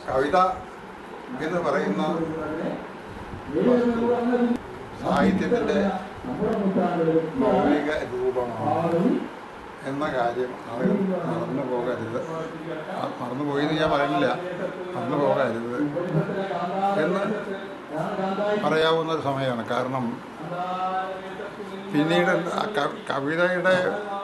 കവിത എന്ന് പറയുന്ന വസ്തു സാഹിത്യത്തിൻ്റെ മൗലിക രൂപമാണ് എന്ന കാര്യം ആളുകൾ മറന്നു പോകരുത് ആ, മറന്നുപോയി എന്ന് ഞാൻ പറയുന്നില്ല മറന്നു പോകരുത് എന്ന് പറയാവുന്ന ഒരു സമയമാണ് കാരണം പിന്നീട് ആ ക- കവിതയുടെ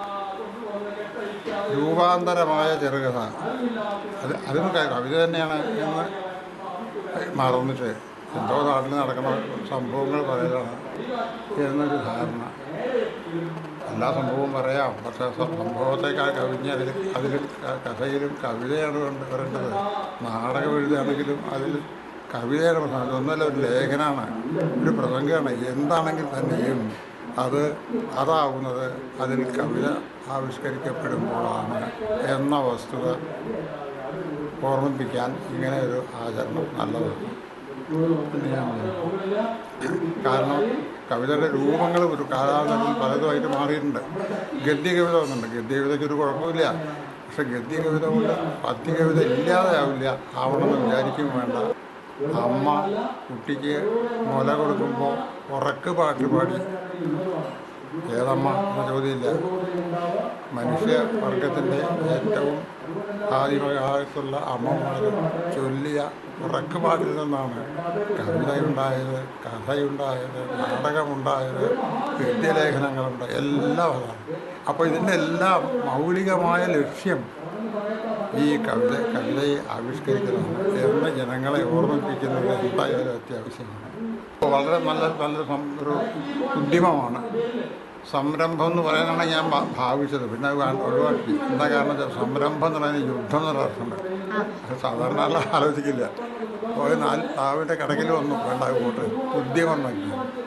രൂപാന്തരമായ ചെറുകഥ അത് അതും ക- കവിത തന്നെയാണ് എന്ന് മറന്നിട്ട് എന്തോ നാട്ടിൽ നടക്കുന്ന സംഭവങ്ങൾ പറയലാണ് എന്നൊരു ധാരണ എല്ലാ സംഭവവും പറയാം പക്ഷേ സ- സംഭവത്തെക്കാൾ കവിഞ്ഞ് അതിൽ അതിൽ ക- കഥയിലും കവിതയാണ് കൊണ്ട് വരേണ്ടത് നാടകം എഴുതുകയാണെങ്കിലും അതിൽ കവിതയാണ് പ്രധാനം അതൊന്നല്ല ഒരു ലേഖനമാണ് ഒരു പ്രസംഗമാണ് എന്താണെങ്കിൽ തന്നെയും അത് അതാവുന്നത് അതിൽ കവിത ആവിഷ്കരിക്കപ്പെടുമ്പോഴാണ് എന്ന വസ്തുത ഓർമ്മിപ്പിക്കാൻ ഇങ്ങനെ ഒരു ആചരണം നല്ലതാണ് എന്ന് ഞാൻ പറയുന്നു. കാരണം കവിതയുടെ രൂപങ്ങൾ ഒരു കാലാന്തരത്തിൽ പലതുമായിട്ട് മാറിയിട്ടുണ്ട് ഗദ്യകവിത ഒന്നുണ്ട് ഗദ്യകവിതയ്ക്ക് ഒരു കുഴപ്പമില്ല പക്ഷെ ഗദ്യകവിത കൊണ്ട് പദ്യകവിത ഇല്ലാതെയാവില്ല ആവണമെന്ന് വിചാരിക്കും വേണ്ട അമ്മ കുട്ടിക്ക് മുല കൊടുക്കുമ്പോൾ ഉറക്ക് പാട്ട് പാടി ഏതമ്മ എന്ന ചോദ്യമില്ല മനുഷ്യ വർഗത്തിൻ്റെ ഏറ്റവും ആദിമകാലത്തുള്ള അമ്മമാർ ചൊല്ലിയ ഉറക്ക് പാട്ടിൽ നിന്നാണ് കവിതയുണ്ടായത് കഥയുണ്ടായത് നാടകമുണ്ടായത് ഗദ്യലേഖനങ്ങളുണ്ട് എല്ലാം അതാണ് അപ്പോൾ ഇതിൻ്റെ എല്ലാം മൗലികമായ ലക്ഷ്യം ഈ കവിത കവിതയെ ആവിഷ്കരിക്കുന്നതാണ് എന്ന് ജനങ്ങളെ ഓർമ്മിപ്പിക്കുന്നത് എന്തായാലും അത്യാവശ്യമാണ് അപ്പോൾ വളരെ നല്ല നല്ലൊരു സം- ഒരു ഉദ്യമമാണ് സംരംഭം എന്ന് പറയാനാണ് ഞാൻ ഭാ- ഭാവിച്ചത് പിന്നെ അത് വേണ്ട- ഒഴിവാക്കി എന്താ കാരണം വെച്ചാൽ സംരംഭം എന്ന് പറയുന്നത് യുദ്ധം എന്നുള്ള അർത്ഥമുണ്ട് അത് സാധാരണ ആൾ ആലോചിക്കില്ല പോയി നാല് താവിൻ്റെ കടകിൽ വന്നു വേണ്ട പോട്ട് ഉദ്യമം ഉണ്ടാക്കി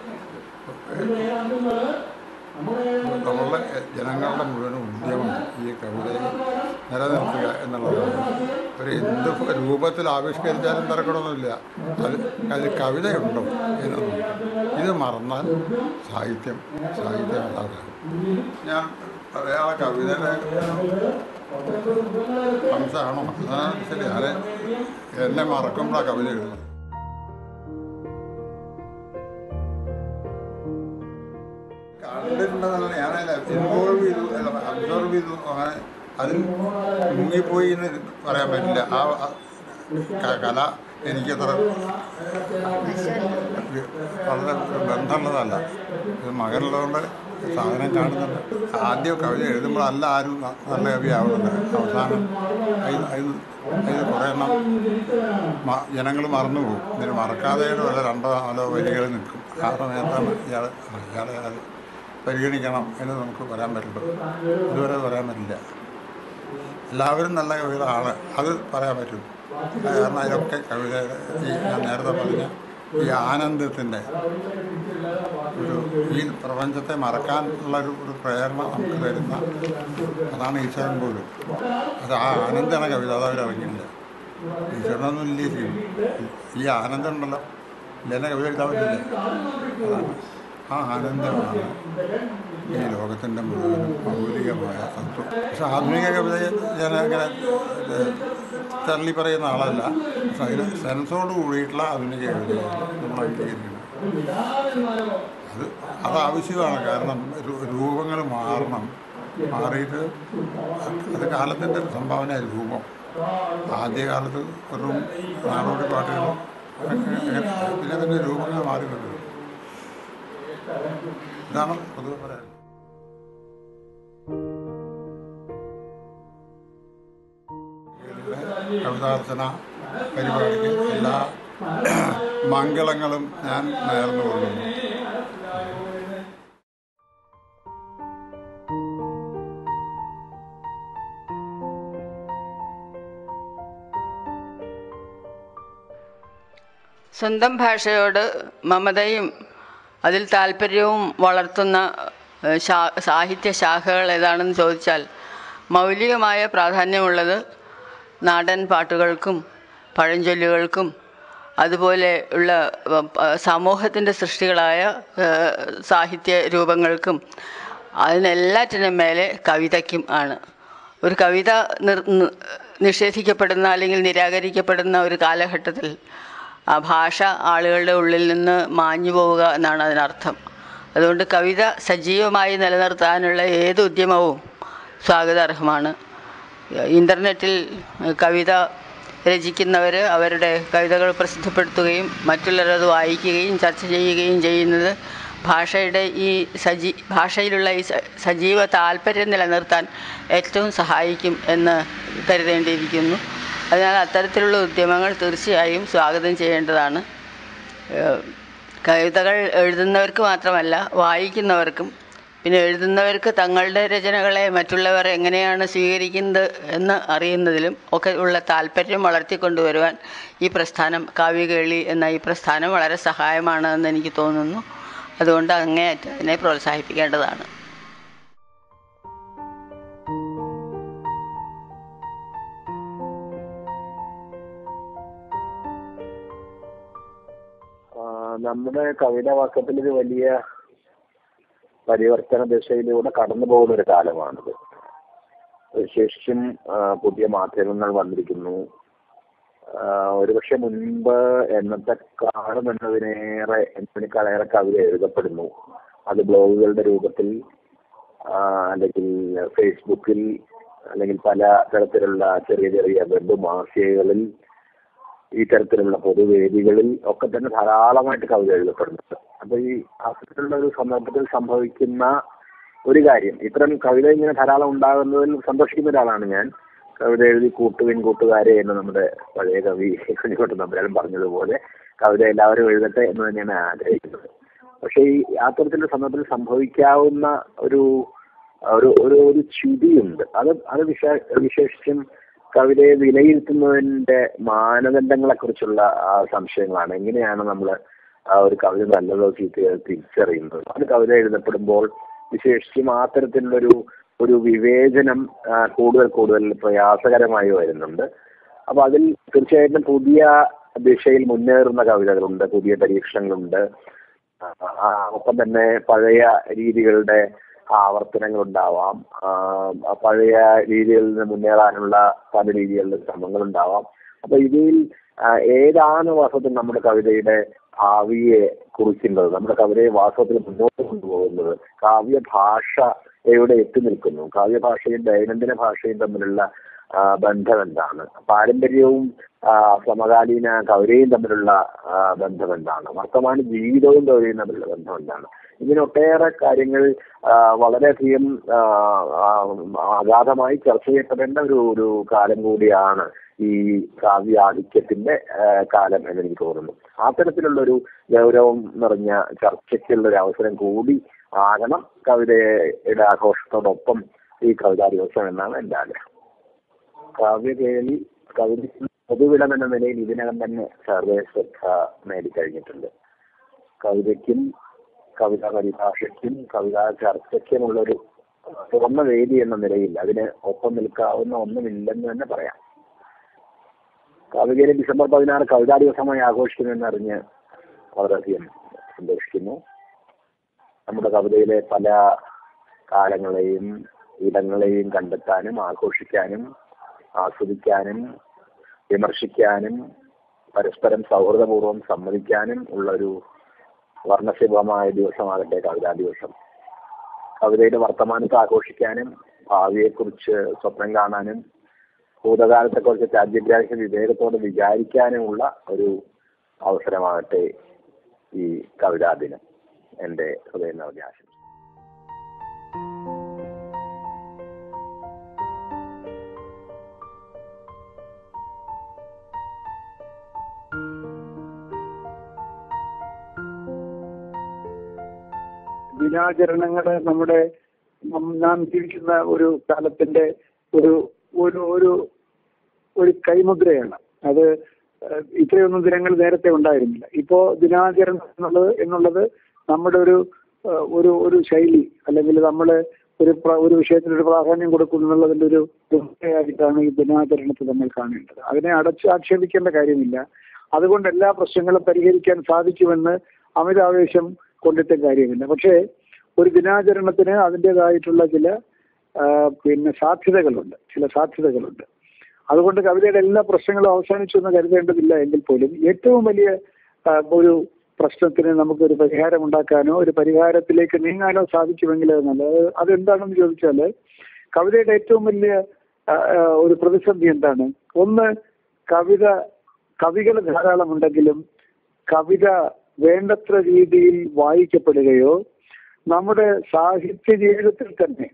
നമ്മളുടെ ജനങ്ങളുടെ മുഴുവൻ ഉദ്യമം ഈ കവിതയെ നിലനിർത്തുക എന്നുള്ളതാണ് ഒരു എന്ത് രൂപത്തിൽ ആവിഷ്കരിച്ചാലും തിരക്കണമൊന്നുമില്ല അത് അതിൽ കവിതയുണ്ടോ എന്നൊന്നും ഇത് മറന്നാൽ സാഹിത്യം സാഹിത്യമല്ലാതെ ഞാൻ അയാളെ കവിതയുടെ അംശമാണോ അതാണ് ശരി ഞാൻ എന്നെ മറക്കുമ്പോഴാണ് കവിത എഴുതുന്നത് കണ്ടിട്ടുണ്ടെന്നല്ല ഞാനല്ല ഇൻവോൾവ് ചെയ്തു അല്ല അബ്സോർവ് ചെയ്തു അങ്ങനെ അതിൽ മുങ്ങിപ്പോയി എന്ന് പറയാൻ പറ്റില്ല ആ ആ ക- കല എനിക്കത്ര വളരെ ബന്ധമുള്ളതല്ല ഇത് മകനുള്ളതുകൊണ്ട് സാധനം കാണുന്നുണ്ട് ആദ്യം കവിത എഴുതുമ്പോഴല്ല ആരും ന- നല്ല കവിയാവുന്നത് അവസാനം അതിൽ അതിൽ അതിൽ കുറേ എണ്ണം ജനങ്ങൾ മറന്നു പോകും ഇതിന് മറക്കാതെ വല്ല രണ്ടോ നാലോ വരികൾ നിൽക്കും ആ സമയത്താണ് ഇയാൾ ഇയാളെ അത് പരിഗണിക്കണം എന്ന് നമുക്ക് പറയാൻ പറ്റുള്ളൂ ഇതുവരെ പറയാൻ പറ്റില്ല എല്ലാവരും നല്ല കവികളാണ് അത് പറയാൻ പറ്റും കാരണം അതിലൊക്കെ കവിതയുടെ ഈ ഞാൻ നേരത്തെ പറഞ്ഞ ഈ ആനന്ദത്തിൻ്റെ ഒരു ഈ പ്രപഞ്ചത്തെ മറക്കാനുള്ള ഒരു ഒരു പ്രേരണ നമുക്ക് തരുന്ന അതാണ് ഈശ്വരൻ പോലും അത് ആ ആനന്ദമാണ് കവിത അത് അവരിറങ്ങിയില്ല ഈശ്വരനൊന്നും ഇല്ലേ ചെയ്യും ഈ ആനന്ദം ഉണ്ടല്ലോ ഇല്ലെന്നെ കവിത എഴുതാൻ പറ്റില്ല അതാണ് ആ ആനന്ദമാണ് ഈ ലോകത്തിൻ്റെ മുഴുവനും മൗലികമായ തത്വം പക്ഷെ ആധുനിക കവിതയെ ഞാൻ അങ്ങനെ ഇത് തള്ളി പറയുന്ന ആളല്ല പക്ഷെ അതിന് സെൻസോട് കൂടിയിട്ടുള്ള ആധുനിക കവിതയാണ് നമ്മൾ അംഗീകരിക്കുന്നത് അത് അത് ആവശ്യമാണ് കാരണം രൂപങ്ങൾ മാറണം മാറിയിട്ട് അത് കാലത്തിൻ്റെ സംഭാവന രൂപം ആദ്യകാലത്ത് ഒരു നാടോടി പാട്ടുകളും അങ്ങനെ പിന്നെ അതിൻ്റെ രൂപങ്ങൾ മാറിയിട്ടുണ്ട് ഇതാണ് പൊതുവെ പറയാൻ കവിതാർച്ചന പരിപാടിക്ക് എല്ലാ മംഗളങ്ങളും ഞാൻ നേർന്നു കൊള്ളുന്നു സ്വന്തം ഭാഷയോട് മമതയും അതിൽ താല്പര്യവും വളർത്തുന്ന ഏഹ്, ശാ- സാഹിത്യ ശാഖകൾ ഏതാണെന്ന് ചോദിച്ചാൽ മൗലികമായ പ്രാധാന്യമുള്ളത് നാടൻ പാട്ടുകൾക്കും പഴഞ്ചൊല്ലുകൾക്കും അതുപോലെ ഉള്ള സമൂഹത്തിൻ്റെ സൃഷ്ടികളായ ഏഹ്, സാഹിത്യ രൂപങ്ങൾക്കും അതിനെല്ലാറ്റിനും മേലെ കവിതയ്ക്കും ആണ് ഒരു കവിത നിർ നി- നിഷേധിക്കപ്പെടുന്ന അല്ലെങ്കിൽ നിരാകരിക്കപ്പെടുന്ന ഒരു കാലഘട്ടത്തിൽ ആ ഭാഷ ആളുകളുടെ ഉള്ളിൽ നിന്ന് മാഞ്ഞു പോവുക എന്നാണ് അതിനർത്ഥം അതുകൊണ്ട് കവിത സജീവമായി നിലനിർത്താനുള്ള ഏത് ഉദ്യമവും സ്വാഗതാർഹമാണ് ഇൻ്റർനെറ്റിൽ കവിത രചിക്കുന്നവർ അവരുടെ കവിതകൾ പ്രസിദ്ധപ്പെടുത്തുകയും മറ്റുള്ളവരത് വായിക്കുകയും ചർച്ച ചെയ്യുകയും ചെയ്യുന്നത് ഭാഷയുടെ ഈ സജീ ഭാഷയിലുള്ള ഈ സ- സജീവ താല്പര്യം നിലനിർത്താൻ ഏറ്റവും സഹായിക്കും എന്ന് കരുതേണ്ടിയിരിക്കുന്നു അതിനാൽ അത്തരത്തിലുള്ള ഉദ്യമങ്ങൾ തീർച്ചയായും സ്വാഗതം ചെയ്യേണ്ടതാണ് ഏഹ് കവിതകൾ എഴുതുന്നവർക്ക് മാത്രമല്ല വായിക്കുന്നവർക്കും പിന്നെ എഴുതുന്നവർക്ക് തങ്ങളുടെ രചനകളെ മറ്റുള്ളവർ എങ്ങനെയാണ് സ്വീകരിക്കുന്നത് എന്ന് അറിയുന്നതിലും ഒക്കെ ഉള്ള താല്പര്യം വളർത്തിക്കൊണ്ടുവരുവാൻ ഈ പ്രസ്ഥാനം കാവ്യകേളി എന്ന ഈ പ്രസ്ഥാനം വളരെ സഹായമാണ് എന്ന് എനിക്ക് തോന്നുന്നു അതുകൊണ്ട് അങ്ങേയറ്റം അതിനെ പ്രോത്സാഹിപ്പിക്കേണ്ടതാണ് ആ, നമ്മുടെ കവിതാവാക്യത്തിൽ ഒരു വലിയ പരിവർത്തന ദിശയിലൂടെ കടന്നു പോകുന്ന ഒരു കാലമാണിത് വിശേഷിച്ചും ആ, പുതിയ മാധ്യമങ്ങൾ വന്നിരിക്കുന്നു ആ, ഒരുപക്ഷെ മുൻപ് എന്നത്തെക്കാളും എന്നതിനേറെ എന്നതിനേക്കാളേറെ കവിത എഴുതപ്പെടുന്നു അത് ബ്ലോഗുകളുടെ രൂപത്തിൽ ആ, അല്ലെങ്കിൽ ഫേസ്ബുക്കിൽ അല്ലെങ്കിൽ പല തരത്തിലുള്ള ചെറിയ ചെറിയ വെബ് മാസികകളിൽ ഈ തരത്തിലുള്ള പൊതുവേദികളിൽ ഒക്കെ തന്നെ ധാരാളമായിട്ട് കവിത എഴുതപ്പെടുന്നുണ്ട് അപ്പൊ ഈ അത്തരത്തിലുള്ള ഒരു സന്ദർഭത്തിൽ സംഭവിക്കുന്ന ഒരു കാര്യം ഇത്തരം കവിത ഇങ്ങനെ ധാരാളം ഉണ്ടാകുന്നതിൽ സന്തോഷിക്കുന്ന ഒരാളാണ് ഞാൻ കവിത എഴുതി കൂട്ടുവിൻ കൂട്ടുകാരെ എന്ന് നമ്മുടെ പഴയ കവി കുഞ്ഞിക്കോട്ട് നമ്പരാലും പറഞ്ഞതുപോലെ കവിത എല്ലാവരും എഴുതട്ടെ എന്ന് തന്നെയാണ് ആഗ്രഹിക്കുന്നത് പക്ഷേ ഈ അത്തരത്തിലുള്ള സന്ദർഭത്തിൽ സംഭവിക്കാവുന്ന ഒരു ഒരു ഒരു ഒരു ചുതിയുണ്ട് അത് അത് വിശേ വിശേഷിച്ചും കവിതയെ വിലയിരുത്തുന്നതിന്റെ മാനദണ്ഡങ്ങളെ കുറിച്ചുള്ള സംശയങ്ങളാണ് എങ്ങനെയാണ് നമ്മൾ ഒരു കവിത നല്ലതോ ചീത്തയോ തിരിച്ചറിയുന്നത് അത് കവിത എഴുതപ്പെടുമ്പോൾ വിശേഷിച്ചും ആ തരത്തിലുള്ളൊരു ഒരു വിവേചനം ആ, കൂടുതൽ കൂടുതൽ പ്രയാസകരമായി വരുന്നുണ്ട് അപ്പൊ അതിൽ തീർച്ചയായിട്ടും പുതിയ ദിശയിൽ മുന്നേറുന്ന കവിതകളുണ്ട് പുതിയ പരീക്ഷണങ്ങളുണ്ട് ആ, ആ, ഒപ്പം തന്നെ പഴയ രീതികളുടെ ആവർത്തനങ്ങൾ ഉണ്ടാവാം ആ, ആ പഴയ രീതികളിൽ നിന്ന് മുന്നേറാനുള്ള പല രീതികളിലെ ശ്രമങ്ങൾ ഉണ്ടാവാം അപ്പൊ ഇതിൽ ആ, ഏതാണ് വാസ്തവത്തിൽ നമ്മുടെ കവിതയുടെ ഭാവിയെ കുറിക്കുന്നത് നമ്മുടെ കവിതയെ വാസ്തവത്തിൽ മുന്നോട്ട് കൊണ്ടുപോകുന്നത് കാവ്യ ഭാഷ എവിടെ എത്തി നിൽക്കുന്നു കാവ്യ ഭാഷയും ദൈനംദിന ഭാഷയും തമ്മിലുള്ള ആ, ബന്ധം എന്താണ് പാരമ്പര്യവും ആ, സമകാലീന കവിതയും തമ്മിലുള്ള ആ, ബന്ധം എന്താണ് വർത്തമാന ജീവിതവും കവിതയും തമ്മിലുള്ള ബന്ധം എന്താണ് ഇങ്ങനെ ഒട്ടേറെ കാര്യങ്ങൾ ആ, വളരെയധികം ആ, ആ, അഗാധമായി ചർച്ച ചെയ്യപ്പെടേണ്ട ഒരു ഒരു കാലം കൂടിയാണ് ഈ കാവ്യാധിക്യത്തിന്റെ ആ, കാലം എന്ന് എനിക്ക് തോന്നുന്നു അത്തരത്തിലുള്ള ഒരു ഗൗരവം നിറഞ്ഞ ചർച്ചയ്ക്കുള്ള ഒരു അവസരം കൂടി ആകണം കവിതയുടെ ആഘോഷത്തോടൊപ്പം ഈ കവിതാ ദിവസം എന്നാണ് എന്റെ ആഗ്രഹം കാവ്യകേളി കവിതയ്ക്ക് പൊതുവിടം എന്ന നിലയിൽ ഇതിനകം തന്നെ സർവേ ശ്രദ്ധ നേടിക്കഴിഞ്ഞിട്ടുണ്ട് കവിതയ്ക്കും കവിതാ പരിഭാഷയ്ക്കും കവിതാ ചർച്ചയ്ക്കുമുള്ളൊരു തുറന്ന വേദി എന്ന നിലയിൽ അതിന് ഒപ്പം നിൽക്കാവുന്ന ഒന്നുമില്ലെന്ന് തന്നെ പറയാം കവിതയിലെ ഡിസംബർ പതിനാറ് കവിതാ ദിവസമായി ആഘോഷിക്കുമെന്ന് അറിഞ്ഞ് വളരെയധികം സന്തോഷിക്കുന്നു നമ്മുടെ കവിതയിലെ പല കാലങ്ങളെയും ഇടങ്ങളെയും കണ്ടെത്താനും ആഘോഷിക്കാനും ആസ്വദിക്കാനും വിമർശിക്കാനും പരസ്പരം സൗഹൃദപൂർവ്വം സമ്മതിക്കാനും ഉള്ള ഒരു വർണ്ണശിവമായ ദിവസമാകട്ടെ കവിതാ ദിവസം കവിതയുടെ വർത്തമാനത്തെ ആഘോഷിക്കാനും ഭാവിയെക്കുറിച്ച് സ്വപ്നം കാണാനും ഭൂതകാലത്തെക്കുറിച്ച് രാജ്യഗ്രാഹ്യ വിവേകത്തോടെ വിചാരിക്കാനുമുള്ള ഒരു അവസരമാകട്ടെ ഈ കവിതാ ദിനം എന്റെ ഹൃദയം നിറഞ്ഞ ആശംസ ദിനാചരണങ്ങൾ നമ്മുടെ നം- നാം ജീവിക്കുന്ന ഒരു കാലത്തിന്റെ ഒരു ഒരു ഒരു ഒരു കൈമുദ്രയാണ് അത് ഏഹ്, ഇത്രയൊന്നും ദിനങ്ങൾ നേരത്തെ ഉണ്ടായിരുന്നില്ല ഇപ്പോ ദിനാചരണം എന്നുള്ളത് എന്നുള്ളത് നമ്മുടെ ഒരു ഏഹ്, ഒരു ഒരു ശൈലി അല്ലെങ്കിൽ നമ്മൾ ഒരു പ്ര- ഒരു വിഷയത്തിന് ഒരു പ്രാധാന്യം കൊടുക്കുന്നു എന്നുള്ളതിന്റെ ഒരു ആയിട്ടാണ് ഈ ദിനാചരണത്തെ നമ്മൾ കാണേണ്ടത് അതിനെ അടച്ച് ആക്ഷേപിക്കേണ്ട കാര്യമില്ല അതുകൊണ്ട് എല്ലാ പ്രശ്നങ്ങളും പരിഹരിക്കാൻ സാധിക്കുമെന്ന് അമിതാവേശം കൊണ്ടിട്ടും കാര്യമില്ല പക്ഷേ ഒരു ദിനാചരണത്തിന് അതിൻ്റെതായിട്ടുള്ള ചില ആ, പിന്നെ സാധ്യതകളുണ്ട് ചില സാധ്യതകളുണ്ട് അതുകൊണ്ട് കവിതയുടെ എല്ലാ പ്രശ്നങ്ങളും അവസാനിച്ചു എന്ന് കരുതേണ്ടതില്ല എങ്കിൽ പോലും ഏറ്റവും വലിയ ആ, ഒരു പ്രശ്നത്തിന് നമുക്കൊരു പരിഹാരം ഉണ്ടാക്കാനോ ഒരു പരിഹാരത്തിലേക്ക് നീങ്ങാനോ സാധിക്കുമെങ്കിൽ അത് നല്ലത് അതെന്താണെന്ന് ചോദിച്ചാൽ കവിതയുടെ ഏറ്റവും വലിയ ആ, ആ, ഒരു പ്രതിസന്ധി എന്താണ് ഒന്ന് കവിത കവികൾ ധാരാളം ഉണ്ടെങ്കിലും കവിത വേണ്ടത്ര രീതിയിൽ വായിക്കപ്പെടുകയോ നമ്മുടെ സാഹിത്യ ജീവിതത്തിൽ തന്നെ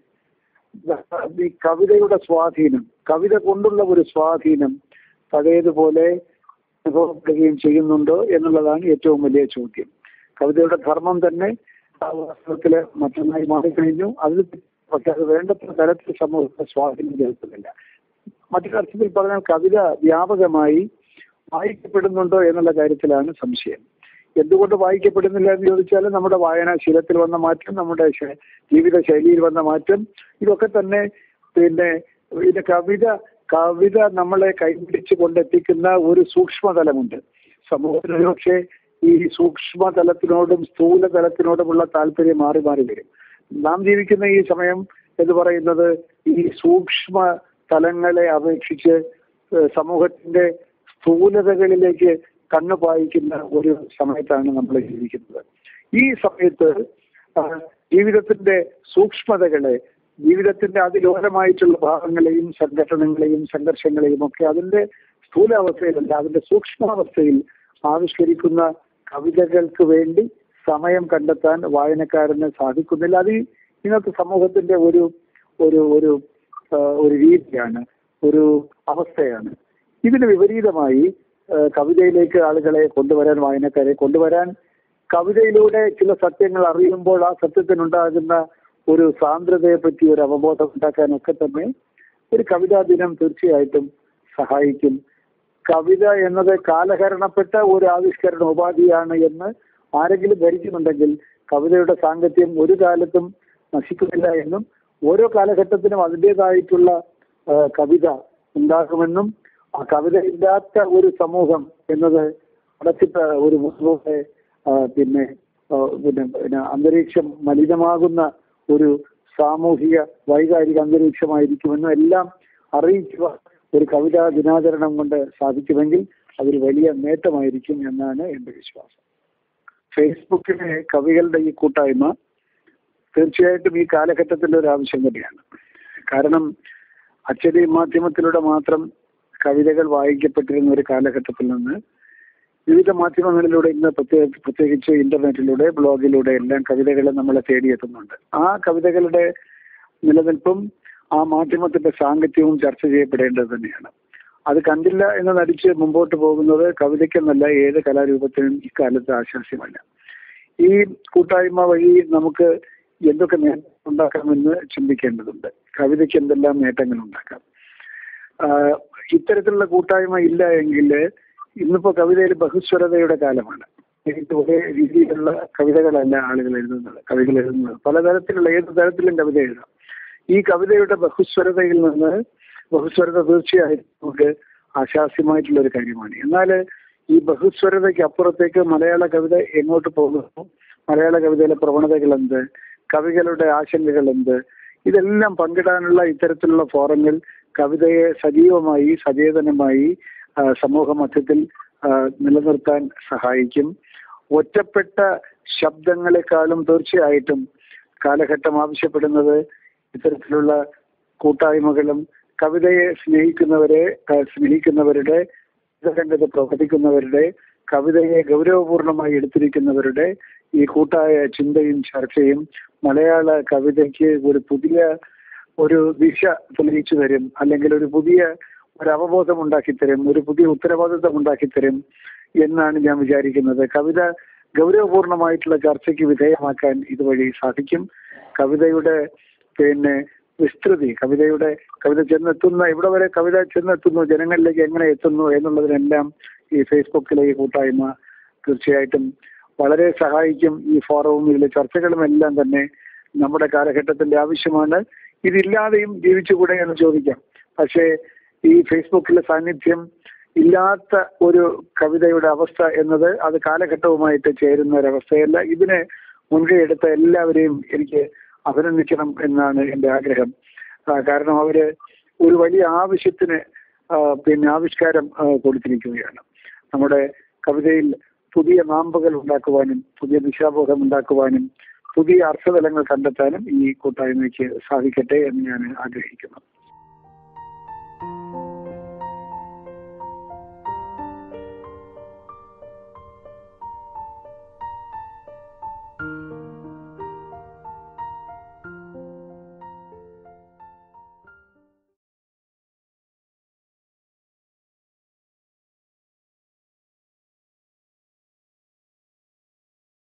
ഈ കവിതയുടെ സ്വാധീനം കവിത കൊണ്ടുള്ള ഒരു സ്വാധീനം പഴയതുപോലെ അനുഭവപ്പെടുകയും ചെയ്യുന്നുണ്ടോ എന്നുള്ളതാണ് ഏറ്റവും വലിയ ചോദ്യം കവിതയുടെ ധർമ്മം തന്നെ ആ വാസ്തവത്തില് മറ്റൊന്നായി മാറിക്കഴിഞ്ഞു അതിൽ പക്ഷെ അത് വേണ്ടത്ര തരത്തിൽ സമൂഹത്തെ സ്വാധീനം ചെലുത്തുന്നില്ല മറ്റൊരർത്ഥത്തിൽ പറഞ്ഞാൽ കവിത വ്യാപകമായി വായിക്കപ്പെടുന്നുണ്ടോ എന്നുള്ള കാര്യത്തിലാണ് സംശയം എന്തുകൊണ്ട് വായിക്കപ്പെടുന്നില്ല എന്ന് ചോദിച്ചാൽ നമ്മുടെ വായനാശീലത്തിൽ വന്ന മാറ്റം നമ്മുടെ ശ- ജീവിത ശൈലിയിൽ വന്ന മാറ്റം ഇതൊക്കെ തന്നെ പിന്നെ പിന്നെ കവിത കവിത നമ്മളെ കൈപിടിച്ച് കൊണ്ടെത്തിക്കുന്ന ഒരു സൂക്ഷ്മതലമുണ്ട് സമൂഹത്തിൽ ഒരുപക്ഷെ ഈ സൂക്ഷ്മതലത്തിനോടും സ്ഥൂല തലത്തിനോടുമുള്ള താല്പര്യം മാറി മാറി വരും നാം ജീവിക്കുന്ന ഈ സമയം എന്ന് പറയുന്നത് ഈ സൂക്ഷ്മ തലങ്ങളെ അപേക്ഷിച്ച് ഏഹ് സമൂഹത്തിന്റെ സ്ഥൂലതകളിലേക്ക് കണ്ണു പായിക്കുന്ന ഒരു സമയത്താണ് നമ്മൾ ജീവിക്കുന്നത് ഈ സമയത്ത് ആ, ജീവിതത്തിന്റെ സൂക്ഷ്മതകളെ ജീവിതത്തിന്റെ അതിലോലമായിട്ടുള്ള ഭാഗങ്ങളെയും സംഘടനകളെയും സംഘർഷങ്ങളെയും ഒക്കെ അതിന്റെ സ്ഥൂലാവസ്ഥയിലല്ല അതിന്റെ സൂക്ഷ്മാവസ്ഥയിൽ ആവിഷ്കരിക്കുന്ന കവിതകൾക്ക് വേണ്ടി സമയം കണ്ടെത്താൻ വായനക്കാരന് സാധിക്കുന്നില്ല അത് ഈ ഇന്നത്തെ സമൂഹത്തിന്റെ ഒരു ഒരു ഒരു ആ, ഒരു രീതിയാണ് ഒരു അവസ്ഥയാണ് ഇതിന് വിപരീതമായി ആ, കവിതയിലേക്ക് ആളുകളെ കൊണ്ടുവരാൻ വായനക്കാരെ കൊണ്ടുവരാൻ കവിതയിലൂടെ ചില സത്യങ്ങൾ അറിയുമ്പോൾ ആ സത്യത്തിനുണ്ടാകുന്ന ഒരു സാന്ദ്രതയെ പറ്റി ഒരു അവബോധം ഉണ്ടാക്കാനൊക്കെ തന്നെ ഒരു കവിതാ ദിനം തീർച്ചയായിട്ടും സഹായിക്കും കവിത എന്നത് കാലഹരണപ്പെട്ട ഒരു ആവിഷ്കരണ ഉപാധിയാണ് എന്ന് ആരെങ്കിലും ധരിക്കുന്നുണ്ടെങ്കിൽ കവിതയുടെ സാങ്കത്യം ഒരു കാലത്തും നശിക്കുന്നില്ല എന്നും ഓരോ കാലഘട്ടത്തിനും അതിൻ്റെതായിട്ടുള്ള ആ, കവിത ഉണ്ടാകുമെന്നും ആ കവിത ഇല്ലാത്ത ഒരു സമൂഹം എന്നത് അടച്ചിട്ട ഒരു മുഖത്തെ പിന്നെ ആ, പിന്നെ പിന്നെ അന്തരീക്ഷം മലിനമാകുന്ന ഒരു സാമൂഹിക വൈകാരിക അന്തരീക്ഷമായിരിക്കുമെന്നും എല്ലാം അറിയിക്കുക ഒരു കവിതാ ദിനാചരണം കൊണ്ട് സാധിക്കുമെങ്കിൽ അതൊരു വലിയ നേട്ടമായിരിക്കും എന്നാണ് എന്റെ വിശ്വാസം ഫേസ്ബുക്കിലെ കവികളുടെ ഈ കൂട്ടായ്മ തീർച്ചയായിട്ടും ഈ കാലഘട്ടത്തിന്റെ ഒരു ആവശ്യം തന്നെയാണ് കാരണം അച്ചടി മാധ്യമത്തിലൂടെ മാത്രം കവിതകൾ വായിക്കപ്പെട്ടിരുന്ന ഒരു കാലഘട്ടത്തിൽ നിന്ന് വിവിധ മാധ്യമങ്ങളിലൂടെ ഇന്ന് പ്രത്യേക പ്രത്യേകിച്ച് ഇന്റർനെറ്റിലൂടെ ബ്ലോഗിലൂടെ എല്ലാം കവിതകൾ നമ്മളെ തേടിയെത്തുന്നുണ്ട് ആ കവിതകളുടെ നിലനിൽപ്പും ആ മാധ്യമത്തിന്റെ സാങ്കത്യവും ചർച്ച ചെയ്യപ്പെടേണ്ടത് തന്നെയാണ് അത് കണ്ടില്ല എന്ന് നടിച്ച് മുമ്പോട്ട് പോകുന്നത് കവിതയ്ക്കെന്നല്ല ഏത് കലാരൂപത്തിനും ഇക്കാലത്ത് ആശാസ്യമല്ല ഈ കൂട്ടായ്മ വഴി നമുക്ക് എന്തൊക്കെ നേട്ടം ഉണ്ടാക്കാമെന്ന് ചിന്തിക്കേണ്ടതുണ്ട് കവിതയ്ക്ക് എന്തെല്ലാം നേട്ടങ്ങൾ ഉണ്ടാക്കാം ആഹ് ഇത്തരത്തിലുള്ള കൂട്ടായ്മ ഇല്ല എങ്കിൽ ഇന്നിപ്പോ കവിതയിൽ ബഹുസ്വരതയുടെ കാലമാണ് എനിക്ക് ഒരേ രീതിയിലുള്ള കവിതകളല്ല ആളുകൾ എഴുതുന്നത് കവികൾ എഴുതുന്നത് പലതരത്തിലുള്ള ഏത് തരത്തിലും കവിത എഴുതാം ഈ കവിതയുടെ ബഹുസ്വരതയിൽ നിന്ന് ബഹുസ്വരത തീർച്ചയായും നമുക്ക് ആശാസ്യമായിട്ടുള്ള ഒരു കാര്യമാണ് എന്നാൽ ഈ ബഹുസ്വരതയ്ക്ക് അപ്പുറത്തേക്ക് മലയാള കവിത എങ്ങോട്ട് പോകുന്നു മലയാള കവിതയിലെ പ്രവണതകൾ എന്ത് കവികളുടെ ആശങ്കകൾ എന്ത് ഇതെല്ലാം പങ്കിടാനുള്ള ഇത്തരത്തിലുള്ള ഫോറങ്ങൾ കവിതയെ സജീവമായി സചേതനമായി ആ, സമൂഹ മധ്യത്തിൽ ആ, നിലനിർത്താൻ സഹായിക്കും ഒറ്റപ്പെട്ട ശബ്ദങ്ങളെക്കാളും തീർച്ചയായിട്ടും കാലഘട്ടം ആവശ്യപ്പെടുന്നത് ഇത്തരത്തിലുള്ള കൂട്ടായ്മകളും കവിതയെ സ്നേഹിക്കുന്നവരെ ആ, സ്നേഹിക്കുന്നവരുടെ രംഗത്ത് പ്രവർത്തിക്കുന്നവരുടെ കവിതയെ ഗൗരവപൂർണമായി എടുത്തിരിക്കുന്നവരുടെ ഈ കൂട്ടായ ചിന്തയും ചർച്ചയും മലയാള കവിതയ്ക്ക് ഒരു പുതിയ ഒരു ദിശ തെളിയിച്ചു തരും അല്ലെങ്കിൽ ഒരു പുതിയ ഒരു അവബോധം ഉണ്ടാക്കി തരും ഒരു പുതിയ ഉത്തരവാദിത്വം ഉണ്ടാക്കി തരും എന്നാണ് ഞാൻ വിചാരിക്കുന്നത് കവിത ഗൗരവപൂർണമായിട്ടുള്ള ചർച്ചയ്ക്ക് വിധേയമാക്കാൻ ഇതുവഴി സാധിക്കും കവിതയുടെ പിന്നെ വിസ്തൃതി കവിതയുടെ കവിത ചെന്നെത്തുന്ന ഇവിടെ വരെ കവിത ചെന്നെത്തുന്നു ജനങ്ങളിലേക്ക് എങ്ങനെ എത്തുന്നു എന്നുള്ളതിനെല്ലാം ഈ ഫേസ്ബുക്കിലെ ഈ കൂട്ടായ്മ തീർച്ചയായിട്ടും വളരെ സഹായിക്കും ഈ ഫോറവും ഇതിലെ ചർച്ചകളും എല്ലാം തന്നെ നമ്മുടെ കാലഘട്ടത്തിന്റെ ആവശ്യമാണ് ഇതില്ലാതെയും ജീവിച്ചുകൂടെ എന്ന് ചോദിക്കാം പക്ഷേ ഈ ഫേസ്ബുക്കിലെ സാന്നിധ്യം ഇല്ലാത്ത ഒരു കവിതയുടെ അവസ്ഥ എന്നത് അത് കാലഘട്ടവുമായിട്ട് ചേരുന്ന ഒരവസ്ഥയല്ല ഇതിനെ മുൻകൈ എടുത്ത എല്ലാവരെയും എനിക്ക് അഭിനന്ദിക്കണം എന്നാണ് എൻ്റെ ആഗ്രഹം ആ, കാരണം അവര് ഒരു വലിയ ആവശ്യത്തിന് ആ, പിന്നെ ആവിഷ്കാരം ആ, കൊടുത്തിരിക്കുകയാണ് നമ്മുടെ കവിതയിൽ പുതിയ നാമ്പുകൾ ഉണ്ടാക്കുവാനും പുതിയ ദിശാബോധം ഉണ്ടാക്കുവാനും പുതിയ അർത്ഥതലങ്ങൾ കണ്ടെത്താനും ഈ കൂട്ടായ്മയ്ക്ക് സാധിക്കട്ടെ എന്ന് ഞാൻ ആഗ്രഹിക്കുന്നു